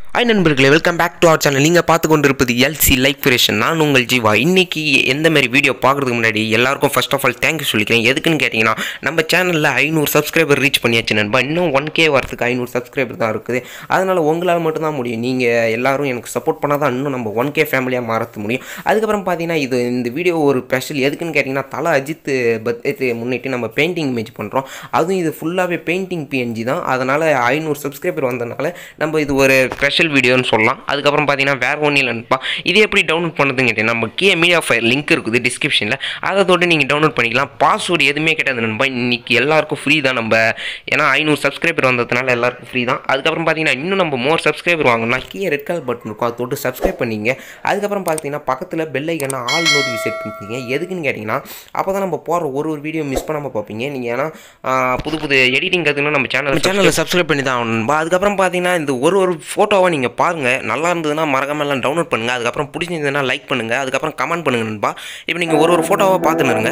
hi நண்பர்களே welcome back to our channel நீங்கள் பார்த்து கொண்டிருப்பது எல்சி லைஃப் கிரியேஷன் நான் உங்கள் ஜீவா இன்னைக்கு எந்த மாதிரி வீடியோ பார்க்குறதுக்கு முன்னாடி எல்லாருக்கும் ஃபர்ஸ்ட் ஆஃப் ஆல் தேங்க்யூ சொல்லிக்கிறேன் எதுக்குன்னு கேட்டிங்கன்னா நம்ம சேனலில் ஐநூறு சப்ஸ்கிரைபர் ரீச் பண்ணியாச்சு நண்பா இன்னும் ஒன் கே வரதுக்கு ஐநூறு சப்ஸ்கிரைபர் தான் இருக்குது அதனால் உங்களால் மட்டும்தான் முடியும் நீங்கள் எல்லாரும் எனக்கு சப்போர்ட் பண்ணால் தான் இன்னும் நம்ம ஒன் கே ஃபேமிலியாக மாற்ற முடியும் அதுக்கப்புறம் பார்த்தீங்கன்னா இது இந்த வீடியோ ஒரு ஸ்பெஷல் எதுக்குன்னு கேட்டிங்கன்னா தலை அஜித் பர்த்டே முன்னிட்டு நம்ம பெயிண்டிங் இமேஜ் பண்ணுறோம் அதுவும் இது ஃபுல்லாகவே பெயிண்டிங் பிஎன்ஜி தான் அதனால் ஐநூறு சப்ஸ்கிரைபர் வந்ததுனால நம்ம இது ஒரு ஸ்பெஷல் வீடியோன்னு சொல்லலாம் அதுக்கப்புறம் பார்த்தீங்கன்னா வேறு ஒன்றும் இல்லைன்னுப்பா இது எப்படி டவுன்லோட் பண்ணுறதுன்னு கேட்டீங்கன்னா நம்ம கே மீடியா ஃபயர் லிங்க் இருக்குது டிஸ்கிரிப்ஷனில் அதை தொட்டு நீங்கள் டவுன்லோட் பண்ணிக்கலாம் பாஸ்வேர்டு எதுவுமே கிடையாது நண்பா இன்னைக்கு எல்லாருக்கும் ஃப்ரீ தான் நம்ம ஏன்னா ஐநூறு சப்ஸ்கிரைபர் வந்ததுனால எல்லாருக்கும் ஃப்ரீ தான் அதுக்கப்புறம் பார்த்தீங்கன்னா இன்னும் நம்ம மோர் சப்ஸ்கிரைபர் வாங்கினா கீழே ரெட் கலர் பட்டன் இருக்கும் அதை தொட்டு சப்ஸ்கிரைப் பண்ணிங்க அதுக்கப்புறம் பார்த்தீங்கன்னா பக்கத்தில் பெல் ஐக்கனை ஆல் நோட்டிஃபை செட் பண்ணிக்கிங்க எதுக்குன்னு கேட்டிங்கன்னா அப்போ தான் நம்ம போகிற ஒரு ஒரு வீடியோ மிஸ் பண்ணாமல் பார்ப்பீங்க நீங்கள் ஏன்னா ஆ, புது புது எடிட்டிங் கற்றுக்கணும் நம்ம சேனல் சேனலில் சப்ஸ்கிரைப் பண்ணி தான் ஆகணும் அதுக்கப்புறம் பார்த்தீங்கன்னா இந்த ஒரு ஒரு ஃபோட்டோவை நீங்கள் பாருங்கள் நல்லா இருந்ததுன்னா மறக்காம எல்லாம் டவுன்லோட் பண்ணுங்கள் அதுக்கப்புறம் பிடிச்சிருந்ததுன்னா லைக் பண்ணுங்கள் அதுக்கப்புறம் கமெண்ட் பண்ணுங்க நண்பா இப்போ நீங்கள் ஒரு ஒரு ஃபோட்டோவை பார்த்துன்னு இருங்க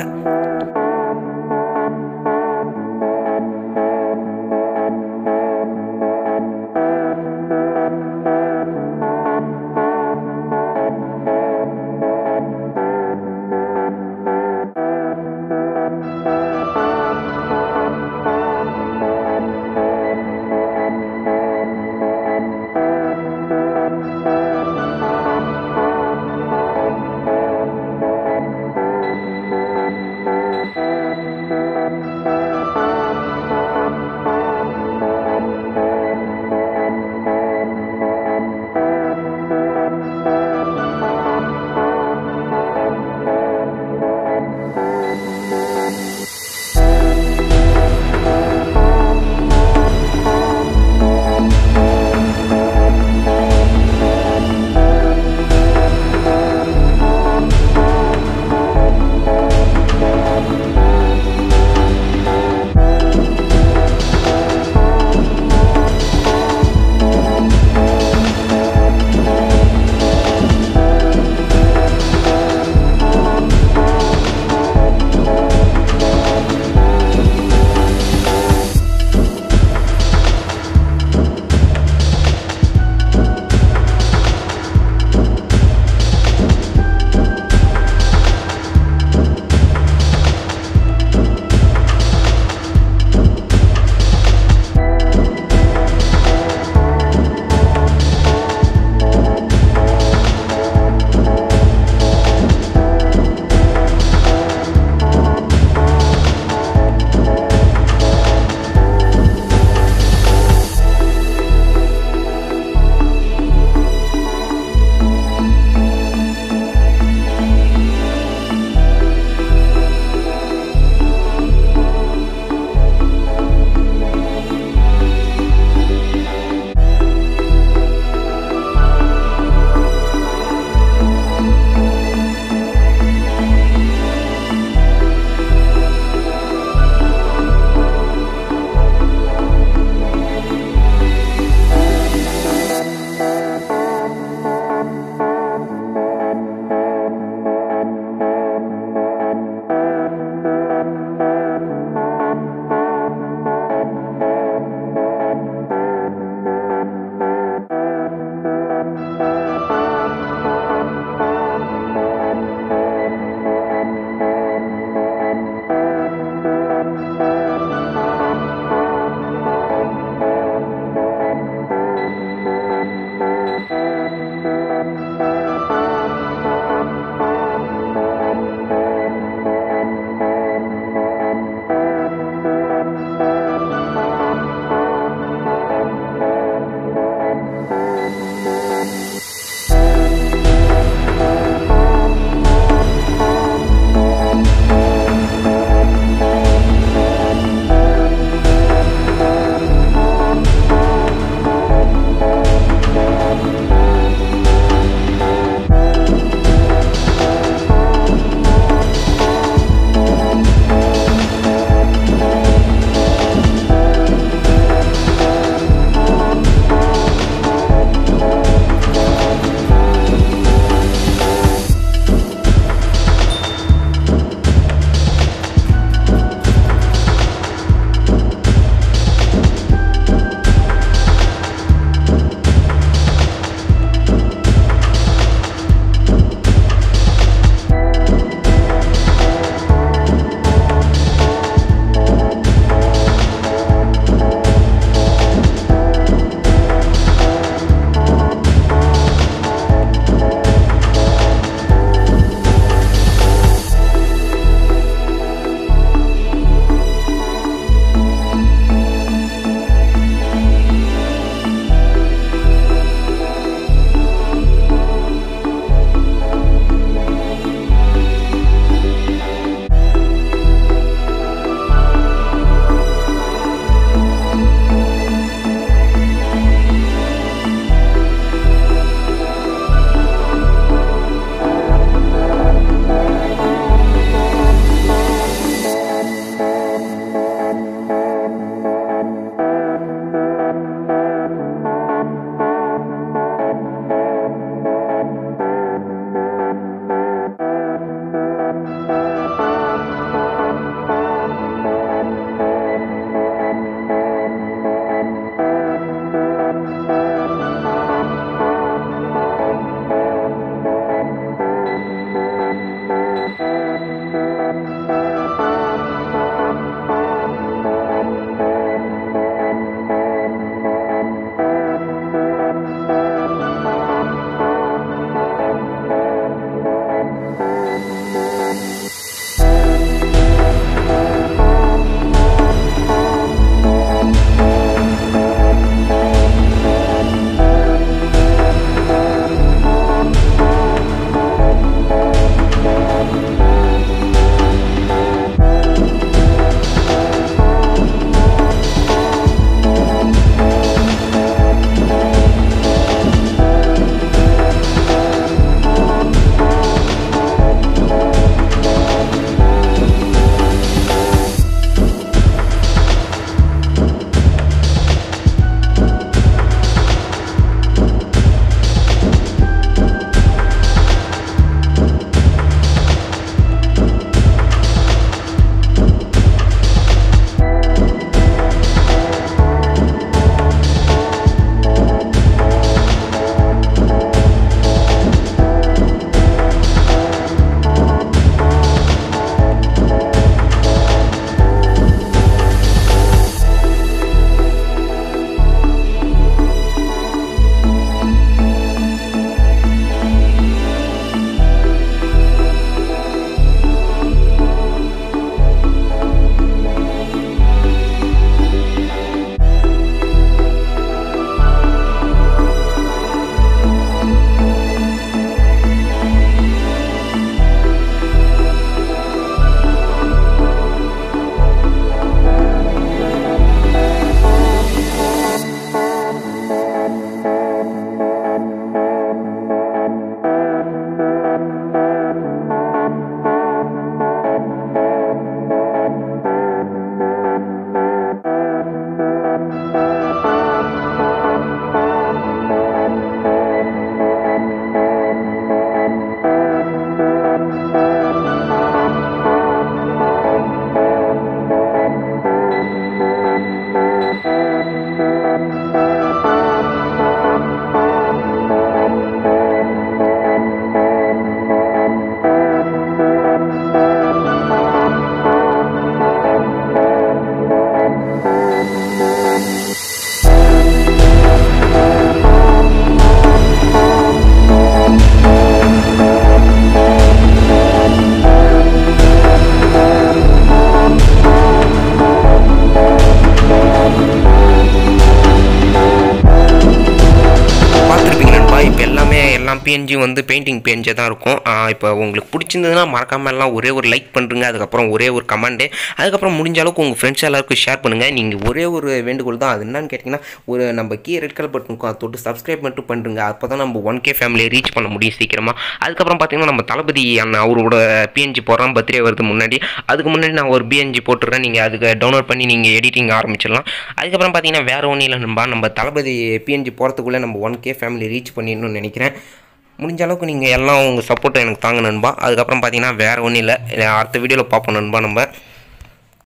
பிஎன்ஜி வந்து பெயிண்டிங் பிஎன்ஜி தான் இருக்கும் ஆஹ் இப்போ உங்களுக்கு பிடிச்சிருந்ததுன்னா மறக்காம எல்லாம் ஒரே ஒரு லைக் பண்ணுறங்க அதுக்கப்புறம் ஒரே ஒரு கமெண்ட்டு அதுக்கப்புறம் முடிஞ்ச அளவுக்கு உங்கள் ஃப்ரெண்ட்ஸ் எல்லாருக்கும் ஷேர் பண்ணுங்கள் நீங்கள் ஒரே ஒரு வேண்டுகோள் தான் அது என்னன்னு கேட்டிங்கன்னா ஒரு நம்ம கீ ரெட் கலர் பட்டன் இருக்கும் அதை தொட்டு சப்ஸ்கிரைப் மட்டும் பண்ணுறங்க அப்போ தான் நம்ம ஒன் கே ஃபேமிலியை ரீச் பண்ண முடியும் சீக்கிரமாக அதுக்கப்புறம் பார்த்தீங்கன்னா நம்ம தளபதி அண்ணன் அவரோட பிஎன்ஜி போடுறோம் பர்த்டே வருது முன்னாடி அதுக்கு முன்னாடி நான் ஒரு பிஎன்ஜி போட்டுறேன் நீங்கள் அதுக்கு டவுன்லோட் பண்ணி நீங்கள் எடிட்டிங் ஆரம்பிச்சிடலாம் அதுக்கப்புறம் பார்த்தீங்கன்னா வேறு ஒன்றும் இல்லை நண்பா நம்ம தளபதி பிஎன்ஜி போகிறதுக்குள்ளே நம்ம ஒன் கே ஃபேமிலி ரீச் பண்ணிடணும்னு நினைக்கிறேன் முடிஞ்ச அளவுக்கு நீங்கள் எல்லாம் உங்கள் சப்போர்ட்டை எனக்கு தாங்க நண்பா அதுக்கப்புறம் பார்த்தீங்கன்னா வேறு ஒன்றும் இல்லை அடுத்த வீடியோவில் பார்ப்போம் நண்பா நம்ம